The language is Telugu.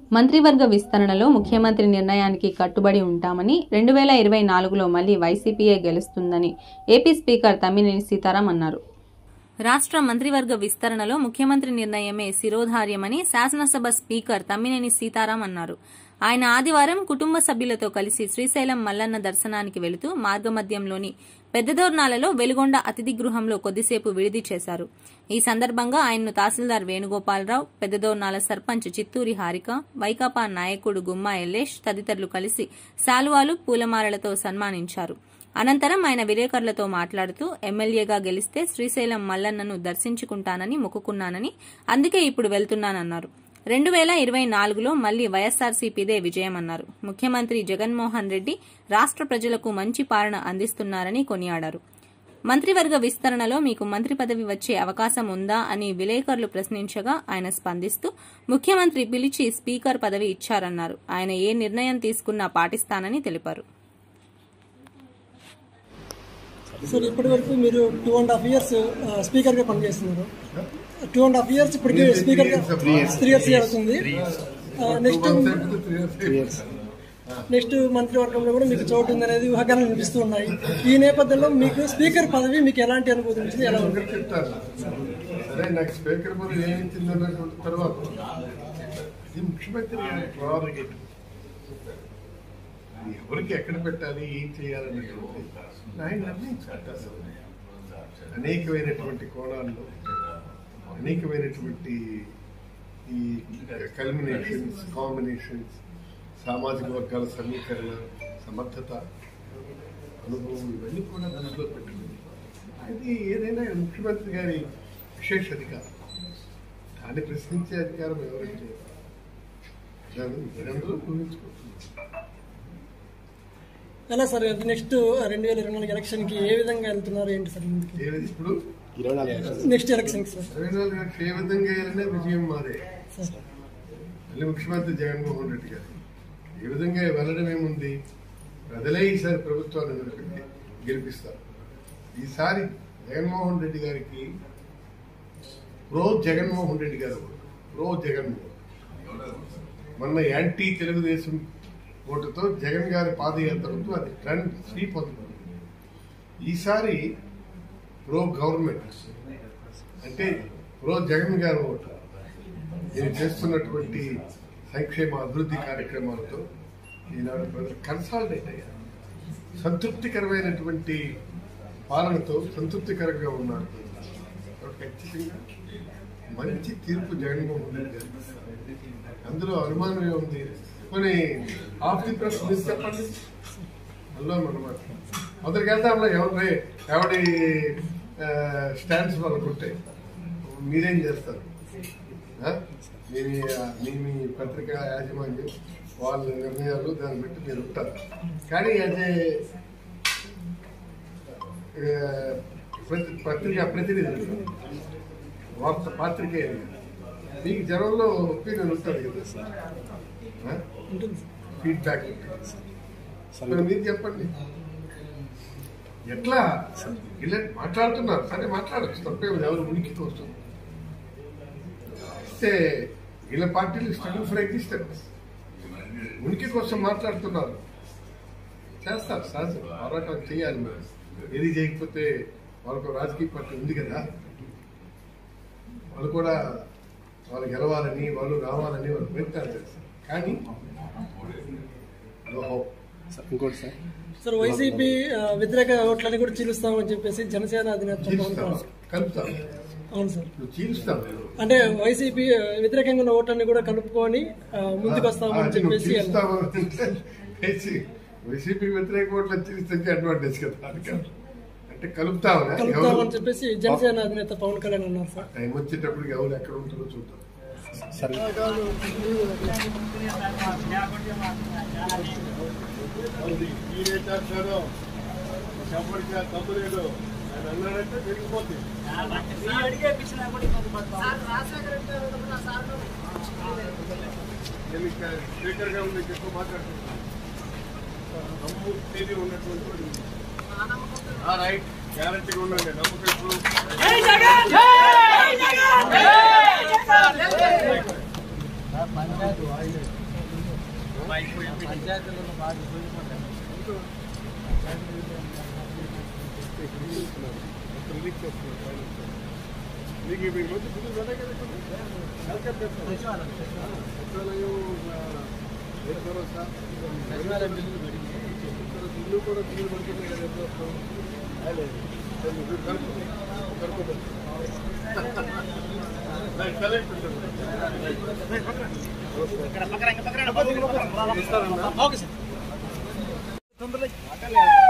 మంత్రివర్గ విస్తరణలో ముఖ్యమంత్రి నిర్ణయానికి కట్టుబడి ఉంటామని రెండు వేల ఇరవై నాలుగులో మళ్లీ వైసీపీయే గెలుస్తుందని ఏపీ స్పీకర్ తమ్మినేని సీతారాం అన్నారు రాష్ట్ర మంత్రివర్గ విస్తరణలో ముఖ్యమంత్రి నిర్ణయమే శిరోధార్యమని శాసనసభ స్పీకర్ తమ్మినేని సీతారాం అన్నారు ఆయన ఆదివారం కుటుంబ సభ్యులతో కలిసి శ్రీశైలం మల్లన్న దర్శనానికి వెళుతూ మార్గమధ్యంలోని పెద్దదోర్నాలలో వెలుగొండ అతిథి గృహంలో కొద్దిసేపు విడిది చేశారు ఈ సందర్భంగా ఆయన్ను తహసీల్దార్ వేణుగోపాలరావు పెద్దదోర్నాల సర్పంచ్ చిత్తూరి హారిక వైకాపా నాయకుడు గుమ్మా ఎల్లేష్ తదితరులు కలిసి శాలువాలు పూలమాలలతో సన్మానించారు అనంతరం ఆయన విలేకరులతో మాట్లాడుతూ ఎమ్మెల్యేగా గెలిస్తే శ్రీశైలం మల్లన్నను దర్శించుకుంటానని మొక్కుకున్నానని అందుకే ఇప్పుడు వెళ్తున్నానన్నారు రెండు వేల ఇరవై నాలుగులో మళ్లీ వైఎస్సార్సీపీదే విజయమన్నారు ముఖ్యమంత్రి జగన్మోహన్ రెడ్డి రాష్ట్ర ప్రజలకు మంచి పాలన అందిస్తున్నారని కొనియాడారు మంత్రివర్గ విస్తరణలో మీకు మంత్రి పదవి వచ్చే అవకాశం ఉందా అని విలేకరులు ప్రశ్నించగా ఆయన స్పందిస్తూ ముఖ్యమంత్రి పిలిచి స్పీకర్ పదవి ఇచ్చారన్నారు ఆయన ఏ నిర్ణయం తీసుకున్నా పాటిస్తానని తెలిపారు సార్ ఇప్పటి వరకు మీరు టూ అండ్ హాఫ్ ఇయర్స్ స్పీకర్గా పనిచేస్తున్నారు టూ అండ్ హాఫ్ ఇయర్స్ ఇప్పటికి స్పీకర్గా త్రీ ఇయర్స్ అవుతుంది నెక్స్ట్ నెక్స్ట్ మంత్రివర్గంలో కూడా మీకు చోటు ఉందనేది ఊహాగానాలు వినిపిస్తూ ఉన్నాయి ఈ నేపథ్యంలో మీకు స్పీకర్ పదవి మీకు ఎలాంటి అనుభూతి ఉంటుంది ఎలా ఉంది చెప్తారు సరే నాకు స్పీకర్ పదవి ఏమిచ్చింది అన్నటువంటి తర్వాత ఇది ముఖ్యమంత్రి గారి ప్రోరగేట్ ఎవరికి ఎక్కడ పెట్టాలి ఏం చేయాలనేటువంటి ఆయన నిర్ణయించుకుంటారు అనేకమైనటువంటి కోణాల్లో అనేకమైనటువంటి ఈ కల్మినేషన్స్ కాంబినేషన్స్ సామాజిక వర్గాల సమీకరణ సమర్థత అనుభవం ఇవన్నీ కూడా దృష్టిలో పెట్టుకుంది అది ఏదైనా ముఖ్యమంత్రి గారి విశేష అధికారం దాన్ని ప్రశ్నించే అధికారం ఎవరికి లేదు దాన్ని మీరందరూ ఊహించుకుంటున్నారు ఎలా సార్ నెక్స్ట్ రెండు వేల ఇరవై నాలుగు ఎలక్షన్కి ఏ విధంగా వెళ్తున్నారు ఏంటి సార్ ముందుకి ఏది ఇప్పుడు నెక్స్ట్ ఎలక్షన్కి సార్ ఇరవై నాలుగు గంటలు ఏ విధంగా వెళ్ళినా విజయం మాదే సార్ మళ్ళీ ముఖ్యమంత్రి జగన్మోహన్ రెడ్డి గారు ఏ విధంగా వెళ్ళడం ఏముంది ప్రజలే ఈసారి ప్రభుత్వాన్ని నిలబెట్టి గెలిపిస్తారు ఈసారి జగన్మోహన్ రెడ్డి గారికి ప్రో జగన్మోహన్ రెడ్డి గారు ప్రో జగన్మోహన్ మొన్న యాంటీ తెలుగుదేశం ఓటుతో జగన్ గారి పాదయాత్రతో అది ట్రెండ్ స్వీప్ అవుతుంది ఈసారి ప్రో గవర్నమెంట్ అంటే ప్రో జగన్ గారి ఓటు నేను చేస్తున్నటువంటి సంక్షేమ అభివృద్ధి కార్యక్రమాలతో ఈనాడు ప్రజలు కన్సాలిడేట్ అయ్యారు సంతృప్తికరమైనటువంటి పాలనతో సంతృప్తికరంగా ఉన్నారు కాబట్టి ఖచ్చితంగా మంచి తీర్పు జగన్మోహన్ రెడ్డి గారు అందులో అనుమానం ఏముంది కొన్ని ఆఫ్ ది ప్రెస్ మీరు చెప్పండి అందులో అనమాట మొదటికి వెళ్తాంలో ఎవరి ఎవడి స్టాండ్స్ వాళ్ళకుంటాయి మీరేం చేస్తారు ఆ? మీ మీ మీ పత్రిక యాజమాన్యం వాళ్ళ నిర్ణయాలు దాన్ని బట్టి మీరు ఉంటారు కానీ అదే ప్రతి పత్రిక ప్రతినిధి వార్త పాత్రికేయులు మీకు జనంలో ఒపీనియన్ ఉంటుంది కదా ఆ? ఉంటుంది సార్ ఫీడ్బ్యాక్ మరి మీరు చెప్పండి ఎట్లా ఇలా మాట్లాడుతున్నారు సరే మాట్లాడచ్చు తప్పే ఉంది. ఎవరు ఉనికితో వస్తుంది ఇస్తే వీళ్ళ పార్టీలు స్ట్రగుల్ ఫర్ ఎగ్జిస్టెన్స్ ఉనికి కోసం మాట్లాడుతున్నారు చేస్తారు సహజం పోరాటం చేయాలి మరి ఏది చేయకపోతే వాళ్ళకు రాజకీయ పార్టీ ఉంది కదా వాళ్ళు కూడా వాళ్ళు గెలవాలని వాళ్ళు రావాలని వాళ్ళు ప్రయత్నాలు చేస్తారు కానీ no hope. ఇంకోటి సార్ సార్ వైసీపీ ఆ, వ్యతిరేక ఓట్లని కూడా చీలుస్తామని చెప్పేసి జనసేన అధినేత పవన్ చీలుస్తాం కళ్యాణ్ కలుపుతాం అవును సార్ నువ్వు చీలుస్తాం అంటే వైసీపీ ఆ, వ్యతిరేకంగా ఉన్న ఓట్లని కూడా కలుపుకొని ఆ, ముందుకు వస్తామని అది నువ్వు చెప్పేసి చీలుస్తావు అంటే వైసీ- వైసీపీ వ్యతిరేక ఓట్లు చీలిస్తే అడ్వాంటేజ్ కదా అది కాదు. అంటే కలుపుతావునా ఎవరు కలుపుతామని చెప్పేసి జనసేన అధినేత పవన్ కళ్యాణ్ అన్నారు సార్ టైం వచ్చేటప్పటికి ఎవరు ఎక్కడ ఉంటారో చూద్దాం సార్ తప్పులేదు ఆయన అన్నాడంటే పెరిగిపోతుంది నేను ఇక్కడ స్పీకర్ గా ఉండి ఎక్కువ మాట్లాడుతున్నాను నమ్ము తేదీ ఉన్నటువంటి వాడు. ఆ, రైట్ గ్యారంటీగా ఉండండి నమ్మకం ఇప్పుడు రిలీజ్ చేస్తున్నారు మీకు మీ మధ్య బిల్లులు పడ్డాయి కదా ఇప్పుడు? కలెక్టర్ చేస్తారు. సచివాలయం ఆ, రైతు భరోసా ఇల్లు కూడా బిల్లులు పడుతున్నాయి కదా ఎప్పుడు వస్తాం? లేదు. సరే, మీరు కనుక్కోండి. కనుక్కోండి. రైట్, కలెక్టర్ ఉంటారు. ఇస్తారన్నా? Okay sir